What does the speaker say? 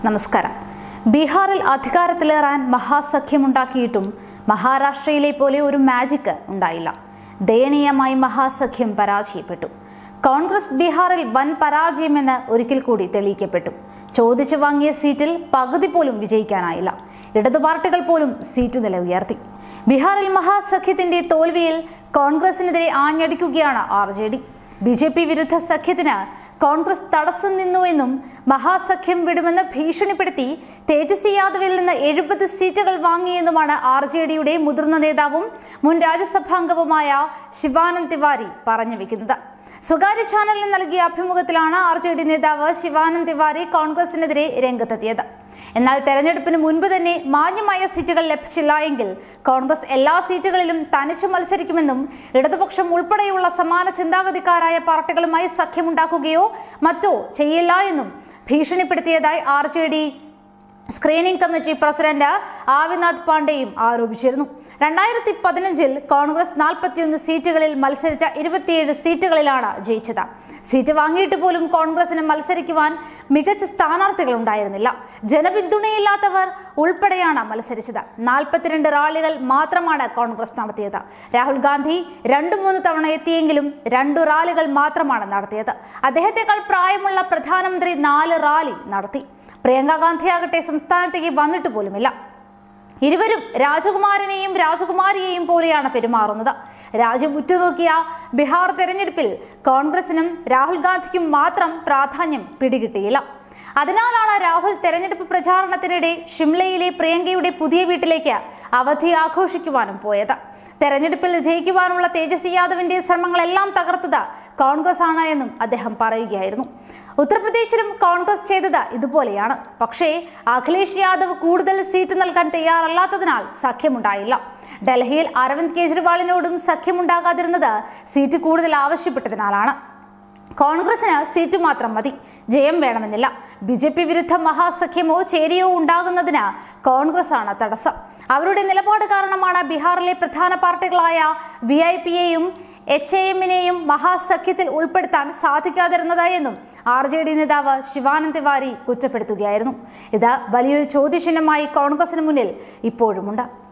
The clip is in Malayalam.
നമസ്കാരം ബീഹാറിൽ അധികാരത്തിലേറാൻ മഹാസഖ്യമുണ്ടാക്കിയിട്ടും മഹാരാഷ്ട്രയിലെ പോലെ ഒരു മാജിക്ക് ഉണ്ടായില്ല ദയനീയമായി മഹാസഖ്യം പരാജയപ്പെട്ടു കോൺഗ്രസ് ബീഹാറിൽ വൻ പരാജയമെന്ന് ഒരിക്കൽ കൂടി തെളിയിക്കപ്പെട്ടു ചോദിച്ചു വാങ്ങിയ സീറ്റിൽ പകുതി പോലും വിജയിക്കാനായില്ല ഇടതു പാർട്ടികൾ പോലും സീറ്റ് നില ഉയർത്തി ബീഹാറിൽ മഹാസഖ്യത്തിന്റെ തോൽവിയിൽ കോൺഗ്രസിനെതിരെ ആഞ്ഞടിക്കുകയാണ് R J D B J P വിരുദ്ധ സഖ്യത്തിന് കോൺഗ്രസ് തടസ്സം നിന്നുവെന്നും മഹാസഖ്യം വിടുമെന്ന് ഭീഷണിപ്പെടുത്തി തേജസ്വി യാദവിൽ നിന്ന് എഴുപത് സീറ്റുകൾ വാങ്ങിയെന്നുമാണ് ആർ ജെ ഡിയുടെ മുതിർന്ന നേതാവും മുൻ രാജ്യസഭാംഗവുമായ ശിവാനന്ദ് തിവാരി പറഞ്ഞു വെക്കുന്നത് സ്വകാര്യ ചാനലിന് നൽകിയ അഭിമുഖത്തിലാണ് ആർ ജെ ഡി നേതാവ് ശിവാനന്ദ് തിവാരി കോൺഗ്രസിനെതിരെ രംഗത്തെത്തിയത് എന്നാൽ തെരഞ്ഞെടുപ്പിന് മുൻപ് തന്നെ മാന്യമായ സീറ്റുകൾ ലഭിച്ചില്ല എങ്കിൽ കോൺഗ്രസ് എല്ലാ സീറ്റുകളിലും തനിച്ചു മത്സരിക്കുമെന്നും ഇടതുപക്ഷം ഉൾപ്പെടെയുള്ള സമാന ചിന്താഗതിക്കാരായ പാർട്ടികളുമായി സഖ്യമുണ്ടാക്കുകയോ മറ്റോ ചെയ്യില്ല എന്നും ഭീഷണിപ്പെടുത്തിയതായി R J D screening committee president Avinath പാണ്ഡെയും ആരോപിച്ചിരുന്നു രണ്ടായിരത്തി പതിനഞ്ചിൽ കോൺഗ്രസ് നാൽപ്പത്തിയൊന്ന് സീറ്റുകളിൽ മത്സരിച്ച ഇരുപത്തിയേഴ് സീറ്റുകളിലാണ് ജയിച്ചത് സീറ്റ് വാങ്ങിയിട്ട് പോലും കോൺഗ്രസിന് മത്സരിക്കുവാൻ മികച്ച സ്ഥാനാർത്ഥികൾ ഉണ്ടായിരുന്നില്ല ജനപിന്തുണയില്ലാത്തവർ ഉൾപ്പെടെയാണ് മത്സരിച്ചത് നാൽപ്പത്തിരണ്ട് റാലികൾ മാത്രമാണ് കോൺഗ്രസ് നടത്തിയത് രാഹുൽ ഗാന്ധി രണ്ടു മൂന്ന് തവണ എത്തിയെങ്കിലും രണ്ടു റാലികൾ മാത്രമാണ് നടത്തിയത് അദ്ദേഹത്തെക്കാൾ പ്രായമുള്ള പ്രധാനമന്ത്രി നാല് റാലി നടത്തി പ്രിയങ്ക ഗാന്ധി ആകട്ടെ സംസ്ഥാനത്തേക്ക് വന്നിട്ട് പോലുമില്ല ഇരുവരും രാജകുമാരനെയും രാജകുമാരിയെയും പോലെയാണ് പെരുമാറുന്നത് രാജ്യം ഉറ്റുനോക്കിയ ബീഹാർ തെരഞ്ഞെടുപ്പിൽ കോൺഗ്രസിനും രാഹുൽ ഗാന്ധിക്കും മാത്രം പ്രാധാന്യം പിടികിട്ടിയില്ല അതിനാലാണ് രാഹുൽ തെരഞ്ഞെടുപ്പ് പ്രചാരണത്തിനിടെ ഷിംലയിലെ പ്രിയങ്കയുടെ പുതിയ വീട്ടിലേക്ക് അവധി ആഘോഷിക്കുവാനും പോയത് തെരഞ്ഞെടുപ്പിൽ ജയിക്കുവാനുള്ള തേജസ്വി യാദവിന്റെ ശ്രമങ്ങളെല്ലാം തകർത്തത് കോൺഗ്രസ് ആണ് എന്നും അദ്ദേഹം പറയുകയായിരുന്നു ഉത്തർപ്രദേശിലും കോൺഗ്രസ് ചെയ്തത് ഇതുപോലെയാണ് പക്ഷേ അഖിലേഷ് യാദവ് കൂടുതൽ സീറ്റ് നൽകാൻ തയ്യാറല്ലാത്തതിനാൽ സഖ്യമുണ്ടായില്ല ഡൽഹിയിൽ അരവിന്ദ് കെജ്രിവാളിനോടും സഖ്യമുണ്ടാകാതിരുന്നത് സീറ്റ് കൂടുതൽ ആവശ്യപ്പെട്ടതിനാലാണ് കോൺഗ്രസിന് സീറ്റ് മാത്രം മതി ജയം വേണമെന്നില്ല ബി ജെ പി വിരുദ്ധ മഹാസഖ്യമോ ചേരിയോ ഉണ്ടാകുന്നതിന് കോൺഗ്രസ് ആണ് തടസ്സം അവരുടെ നിലപാട് കാരണമാണ് ബീഹാറിലെ പ്രധാന പാർട്ടികളായ വി ഐ പിയെയും എച്ച് എ എമ്മിനെയും മഹാസഖ്യത്തിൽ ഉൾപ്പെടുത്താൻ സാധിക്കാതിരുന്നത് എന്നും ആർ ജെ ഡി നേതാവ് ശിവാനന്ദ് തിവാരി കുറ്റപ്പെടുത്തുകയായിരുന്നു ഇത് വലിയൊരു ചോദ്യചിഹ്നമായി കോൺഗ്രസിന് മുന്നിൽ ഇപ്പോഴുമുണ്ട്